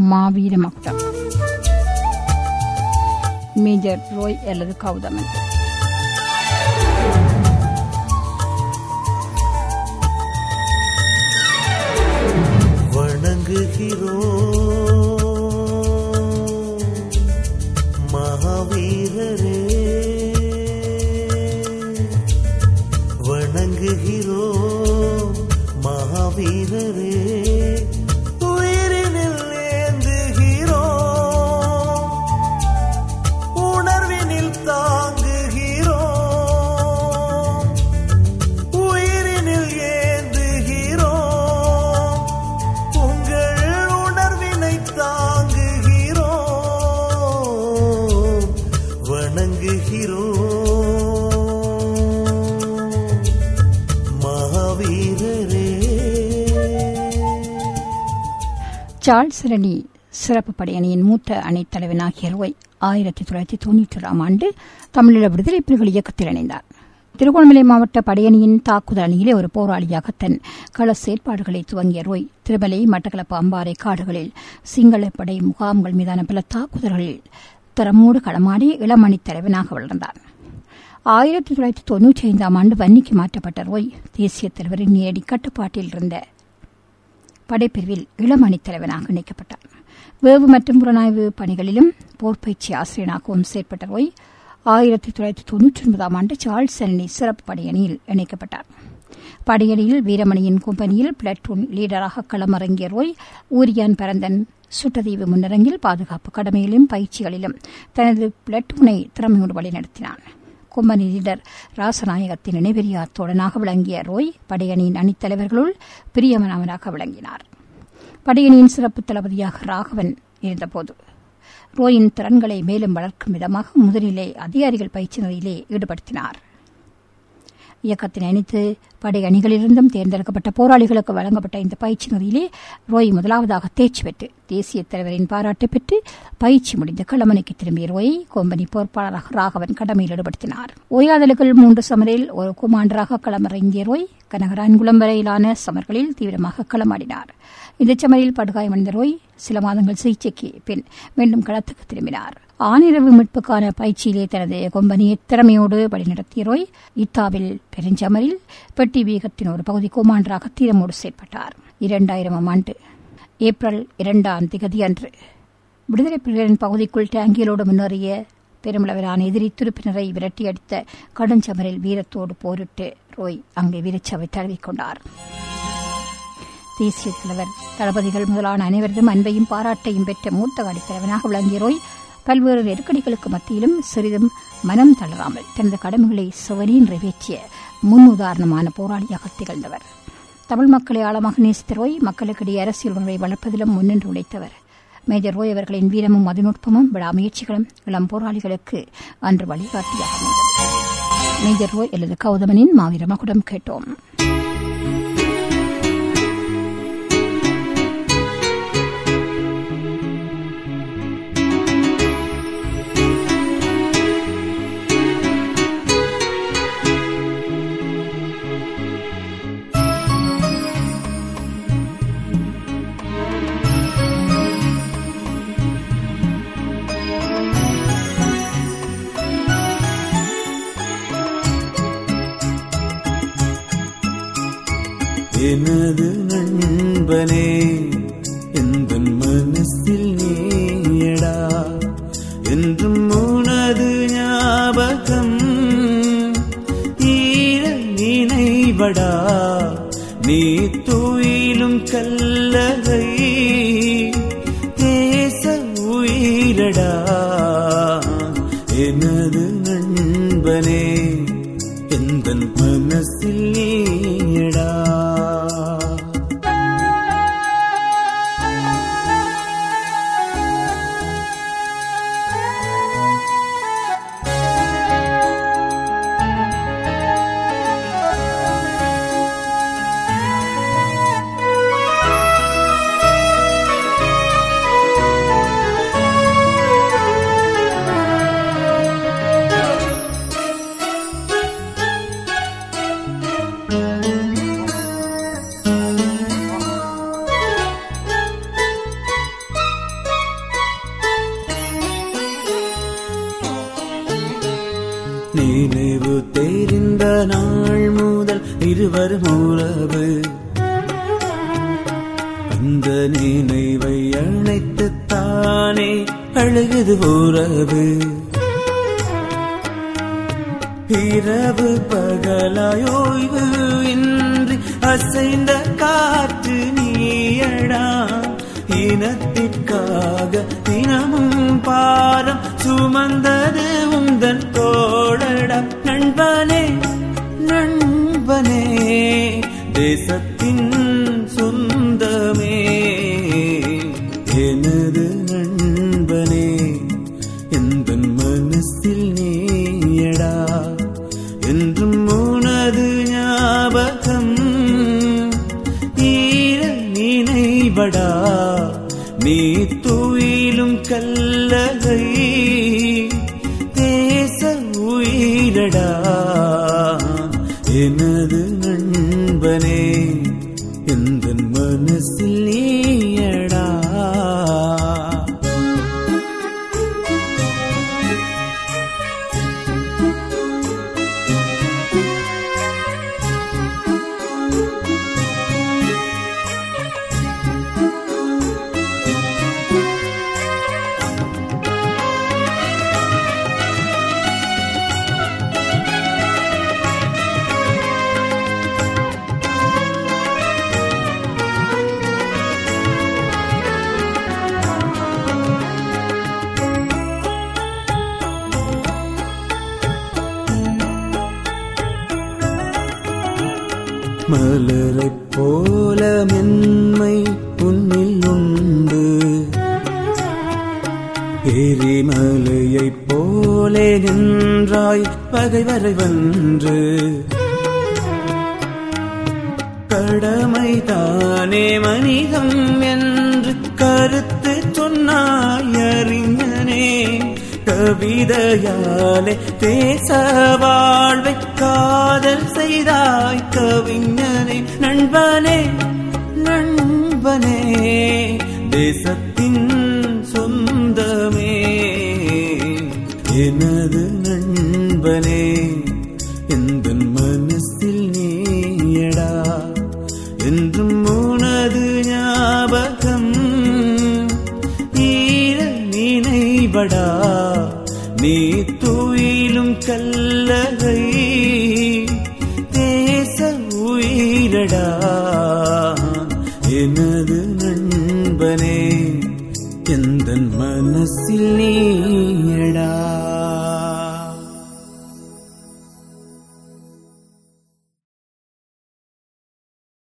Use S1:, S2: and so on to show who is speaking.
S1: மாவீர மகுடம் மேஜர் ரோய் அல்லது கௌதமன்
S2: வணங்குகிறோம் மகாவீரரே வணங்குகிறோம் மகாவீரரே உயிரினில் ஏந்துகிறோம் உணர்வினில் தாங்குகிறோம் உயிரினில் ஏந்துகிறோம் உங்கள் உணர்வினை தாங்குகிறோம் வணங்குகிறோம் மகாவீரரே
S1: சார்ல்ஸ் ரணி சிறப்பு படையணியின் மூத்த அணித் தலைவனாகிய ரோய் ஆயிரத்தி தொள்ளாயிரத்தி தொன்னூற்றி ஓராம் ஆண்டு தமிழீழ விடுதலை புலிகள் இயக்கத்தில் இணைந்தார் திருகோணமலை மாவட்ட படையணியின் தாக்குதல் அணியிலே ஒரு போராளியாக தன் கள செயற்பாடுகளை துவங்கிய ரோய் திருமலை மட்டக்களப்பு அம்பாறை காடுகளில் சிங்கள படை முகாம்கள் மீதான பல தாக்குதல்களில் திறமோடு களமாடி இளமணித் தலைவனாக வளர்ந்தார் ஆயிரத்தி தொள்ளாயிரத்தி தொன்னூற்றி ஐந்தாம் ஆண்டு வன்னிக்கு மாற்றப்பட்ட ரோய் தேசிய தலைவரின் நேரடி கட்டுப்பாட்டில் இருந்த படைப்பிரிவில் இளமணித் தலைவனாக இணைக்கப்பட்டார் வேவு மற்றும் புலனாய்வு பணிகளிலும் போர் பயிற்சி ஆசிரியனாகவும் செயற்பட்ட ரோய் ஆயிரத்தி தொள்ளாயிரத்தி தொன்னூற்றி ஒன்பதாம் ஆண்டு சார்ல்ஸ் அணி சிறப்பு படையணியில் இணைக்கப்பட்டார் படையணியில் வீரமணியின் கும்பனியில் பிளட்டூன் லீடராக களமிறங்கிய ரோய் ஊரியான் பரந்தன் சுட்டதீவு முன்னரங்கில் பாதுகாப்பு கடமையிலும் பயிற்சிகளிலும் தனது பிளட்டூனை திறமையோடு வழிநடத்தினான் கும்பனி லீடர் ராசநாயகத்தின் இணைபெரியா தோழனாக விளங்கிய ரோய் படையணியின் அணித்தலைவர்களுள் பிரியமனவனாக விளங்கினார் படையணியின் சிறப்பு தளபதியாக ராகவன் இருந்தபோது ரோயின் திறன்களை மேலும் வளர்க்கும் விதமாக முதலிலே அதிகாரிகள் பயிற்சி நிலையிலே ஈடுபடுத்தினார் இயக்கத்தின் அனைத்து படை அணிகளிலிருந்தும் தேர்ந்தெடுக்கப்பட்ட போராளிகளுக்கு வழங்கப்பட்ட இந்த பயிற்சி நெறியிலே ரோய் முதலாவதாக தேர்ச்சி பெற்று தேசிய தலைவரின் பாராட்டு பெற்று பயிற்சி முடிந்த களமணிக்கு திரும்பிய ரோயை கொம்பனி பொறுப்பாளராக ராகவன் கடமையில் ஈடுபடுத்தினார் ஓயாதலுக்குள் மூன்று சமரில் ஒரு குமாண்டராக களமிறங்கிய ரோய் கனகரான்குளம் வரையிலான சமர்களில் தீவிரமாக களமாடினார் இந்த சமரில் படுகாயமடைந்த ரோய் சில மாதங்கள் சிகிச்சைக்கு பின் மீண்டும் களத்துக்கு திரும்பினார் ஆனிரவு மீட்புக்கான பயிற்சியிலே தனது கொம்பனியை திறமையோடு வழிநடத்திய ரோய் இத்தாவில் பெருஞ்சமரில் பெட்டி வீகத்தின் ஒரு பகுதி கோமாண்டராக தீரமோடு செயற்பட்டார் இரண்டாயிரமாம் ஆண்டு ஏப்ரல் இரண்டாம் திகதி அன்று விடுதலை புலிகளின் பகுதிக்குள் டேங்கியலோடு முன்னேறிய பெருமளவிலான எதிரி துருப்பினரை விரட்டியடித்த கடுஞ்சமரில் வீரத்தோடு போரிட்டு ரோய் அங்கே வீரச்சவை தழுவிக்கொண்டார் தேசிய தலைவர் தளபதிகள் முதலான அனைவரதும் அன்பையும் பாராட்டையும் பெற்ற மூத்த அடித்தலைவனாக விளங்கிய ரோய் பல்வேறு நெருக்கடிகளுக்கு மத்தியிலும் சிறிதும் மனம் தளராமல் தனது கடமைகளை சுவனி நிறைவேற்றிய முன் உதாரணமான போராளியாக திகழ்ந்தவர் தமிழ் மக்களை ஆழமாக நேசித்த ரோய் மக்களுக்கிடையே அரசியல் உணர்வை வளர்ப்பதிலும் முன்னின்று உழைத்தவர் மேஜர் ரோய் அவர்களின் வீரமும் மதிநுட்பமும் விடாமுயற்சிகளும் இளம் போராளிகளுக்கு அன்று வழிகாட்டியாக அமைந்தது மேஜர் ரோய் அல்லது கௌதமனின் மாவீர மகுடம் கேட்டோம்
S2: எனது நண்பனே எந்த மனசில் நீயடா என்றும் உனது ஞாபகம் ஈர நினைவடா நீ துயிலும் கல்லறை தேச உயிரடா எனது நண்பனே எந்த மனசில் நீயடா நினைவு தெரிந்த நாள் முதல் இருவரும் உறவு அந்த நினைவை அணைத்து தானே அழுகுது உறவு இரவு பகலாயோய்வு இன்றி அசைந்த காற்று நீயடா இனத்திற்காக தினமும் பாரம் சுமந்தது உந்தன் தோழடா நண்பனே நண்பனே தேசத்தின் சொந்தமே எனது நண்பனே எந்த மனசில் நீயடா என்றும் உனது ஞாபகம் ஈர நினைவடா நீ துயிலும் கல்லகை தேச உயிரடா எனது நண்பனே எந்த மனசில் நீயடா மலரைப் போல மென்மை உன்னில் உண்டு எரிமலையைப் போலே நின்றாய் பகைவரை வென்று கடமைதானே மனிதம் என்று கருத்து சொன்னாய் அறிஞனே கவிதையாலே தேச வாழ்வை காதல் செய்தாய் கவிஞனே நண்பனே நண்பனே தேசத்தின் சொந்தமே எனது நண்பனே எந்த மனசில் நீயடா என்றும் உனது ஞாபகம் ஈர நினைவடா நீ துயிலும் கல்லகை தேச உயிரடா எனது நண்பனே எந்த மனசில் நீ